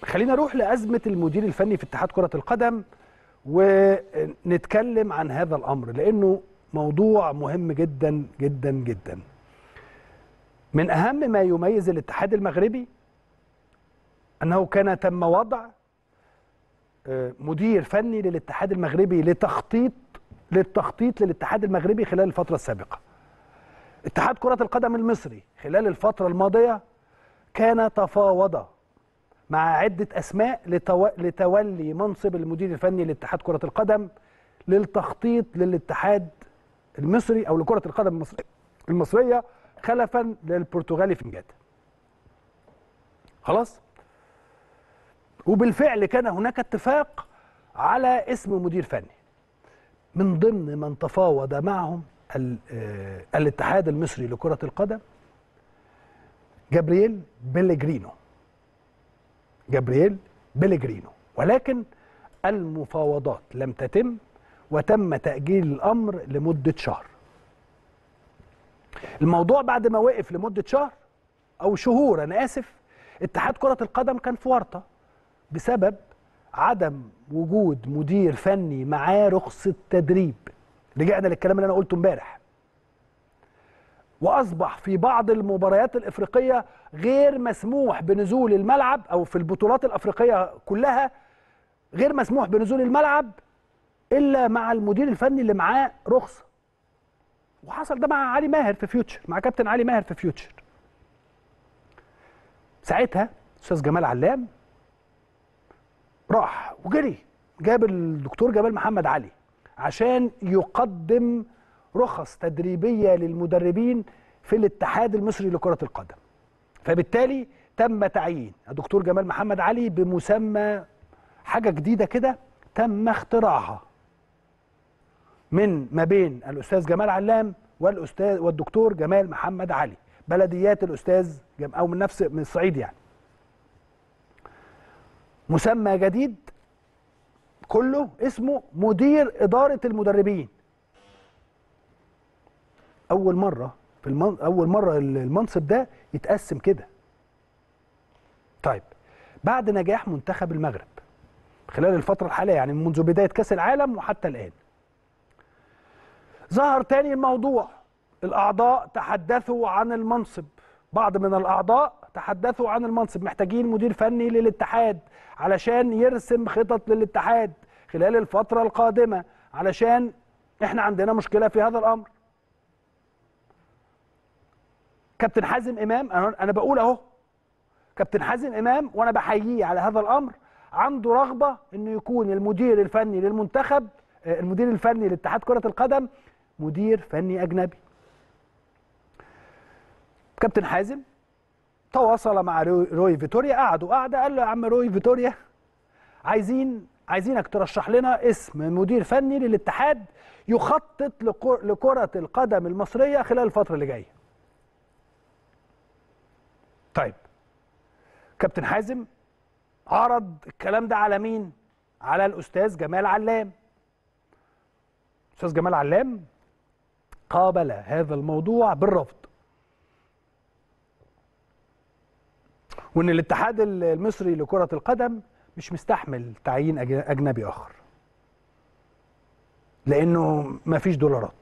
خلينا نروح لازمه المدير الفني في اتحاد كره القدم ونتكلم عن هذا الامر لانه موضوع مهم جدا جدا جدا من اهم ما يميز الاتحاد المغربي انه كان تم وضع مدير فني للاتحاد المغربي لتخطيط للتخطيط للاتحاد المغربي خلال الفتره السابقه اتحاد كره القدم المصري خلال الفتره الماضيه كان تفاوض مع عدة أسماء لتو... لتولي منصب المدير الفني لاتحاد كرة القدم للتخطيط للاتحاد المصري أو لكرة القدم المصرية, المصرية خلفا للبرتغالي فنجاد خلاص وبالفعل كان هناك اتفاق على اسم مدير فني من ضمن من تفاوض معهم ال... آه... الاتحاد المصري لكرة القدم جابرييل بيليجرينو جابرييل بيليجرينو ولكن المفاوضات لم تتم وتم تأجيل الأمر لمدة شهر الموضوع بعد ما وقف لمدة شهر أو شهور أنا آسف اتحاد كرة القدم كان في ورطة بسبب عدم وجود مدير فني معاه رخصة تدريب رجعنا للكلام اللي أنا قلته امبارح واصبح في بعض المباريات الافريقيه غير مسموح بنزول الملعب او في البطولات الافريقيه كلها غير مسموح بنزول الملعب الا مع المدير الفني اللي معاه رخصه وحصل ده مع علي ماهر في فيوتشر مع كابتن علي ماهر في فيوتشر ساعتها استاذ جمال علام راح وجري جاب الدكتور جمال محمد علي عشان يقدم رخص تدريبيه للمدربين في الاتحاد المصري لكره القدم فبالتالي تم تعيين الدكتور جمال محمد علي بمسمى حاجه جديده كده تم اختراعها من ما بين الاستاذ جمال علام والاستاذ والدكتور جمال محمد علي بلديات الاستاذ جم او من نفس من الصعيد يعني مسمى جديد كله اسمه مدير اداره المدربين اول مره في المن... اول مره المنصب ده يتقسم كده طيب بعد نجاح منتخب المغرب خلال الفتره الحاليه يعني منذ بدايه كاس العالم وحتى الان ظهر تاني الموضوع الاعضاء تحدثوا عن المنصب بعض من الاعضاء تحدثوا عن المنصب محتاجين مدير فني للاتحاد علشان يرسم خطط للاتحاد خلال الفتره القادمه علشان احنا عندنا مشكله في هذا الامر كابتن حازم امام انا بقول اهو كابتن حازم امام وانا بحييه على هذا الامر عنده رغبه انه يكون المدير الفني للمنتخب المدير الفني لاتحاد كره القدم مدير فني اجنبي كابتن حازم تواصل مع روي فيتوريا قعدوا قعده قال له يا عم روي فيتوريا عايزين عايزينك ترشح لنا اسم مدير فني للاتحاد يخطط لكره القدم المصريه خلال الفتره اللي جايه طيب كابتن حازم عرض الكلام ده على مين على الاستاذ جمال علام استاذ جمال علام قابل هذا الموضوع بالرفض وان الاتحاد المصري لكره القدم مش مستحمل تعيين اجنبي اخر لانه مفيش دولارات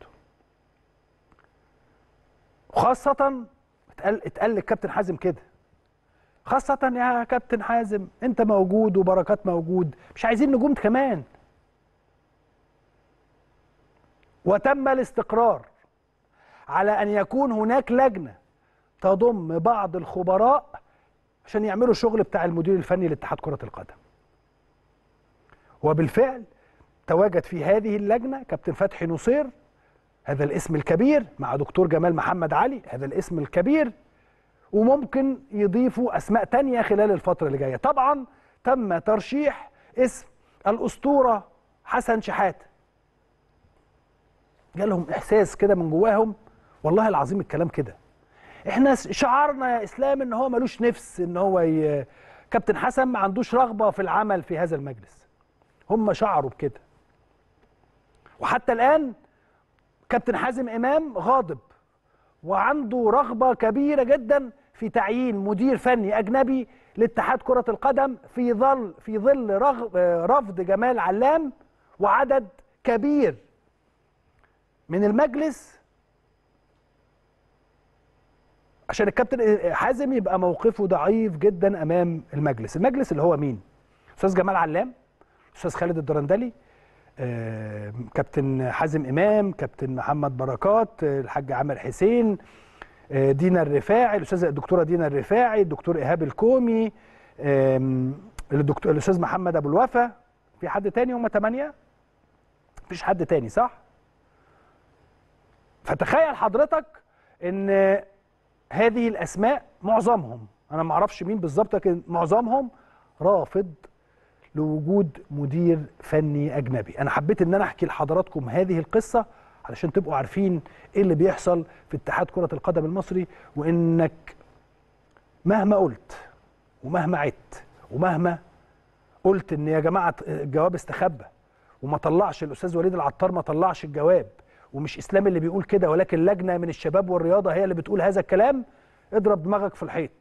خاصه اتقال اتقال للكابتن حازم كده خاصة يا كابتن حازم انت موجود وبركات موجود مش عايزين نجوم كمان وتم الاستقرار على ان يكون هناك لجنة تضم بعض الخبراء عشان يعملوا الشغل بتاع المدير الفني لاتحاد كرة القدم وبالفعل تواجد في هذه اللجنة كابتن فتحي نصير هذا الاسم الكبير مع دكتور جمال محمد علي هذا الاسم الكبير وممكن يضيفوا اسماء تانية خلال الفترة اللي جاية طبعا تم ترشيح اسم الاسطورة حسن شحاتة جالهم احساس كده من جواهم والله العظيم الكلام كده احنا شعارنا يا اسلام ان هو ملوش نفس ان هو ي... كابتن حسن ما عندوش رغبة في العمل في هذا المجلس هم شعروا بكده وحتى الان كابتن حازم امام غاضب وعنده رغبه كبيره جدا في تعيين مدير فني اجنبي لاتحاد كره القدم في ظل في ظل رغ... آه، رفض جمال علام وعدد كبير من المجلس عشان الكابتن حازم يبقى موقفه ضعيف جدا امام المجلس المجلس اللي هو مين استاذ جمال علام استاذ خالد الدرندلي آه، كابتن حازم امام كابتن محمد بركات آه، الحاج عامر حسين آه، دينا الرفاعي الاستاذه الدكتوره دينا الرفاعي الدكتور ايهاب الكومي آم، الدكتور الاستاذ محمد ابو الوفا في حد تاني هم ثمانيه مفيش حد تاني صح فتخيل حضرتك ان هذه الاسماء معظمهم انا ما اعرفش مين بالظبط لكن معظمهم رافض لوجود مدير فني اجنبي انا حبيت ان انا احكي لحضراتكم هذه القصه علشان تبقوا عارفين ايه اللي بيحصل في اتحاد كره القدم المصري وانك مهما قلت ومهما عدت ومهما قلت ان يا جماعه الجواب استخبى وما طلعش الاستاذ وليد العطار ما طلعش الجواب ومش اسلام اللي بيقول كده ولكن لجنه من الشباب والرياضه هي اللي بتقول هذا الكلام اضرب دماغك في الحيط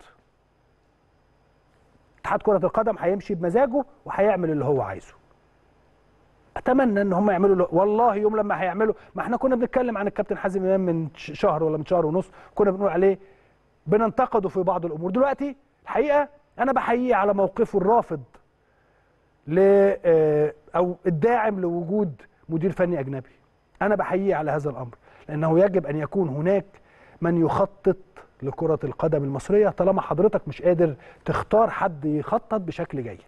اتحاد كره القدم هيمشي بمزاجه وهيعمل اللي هو عايزه اتمنى ان هم يعملوا له والله يوم لما هيعملوا ما احنا كنا بنتكلم عن الكابتن حازم امام من ش- شهر ولا من شهر ونص كنا بنقول عليه بننتقده في بعض الامور دلوقتي الحقيقه انا بحييه على موقفه الرافض ل آه، او الداعم لوجود مدير فني اجنبي انا بحييه على هذا الامر لانه يجب ان يكون هناك من يخطط لكره القدم المصريه طالما حضرتك مش قادر تختار حد يخطط بشكل جيد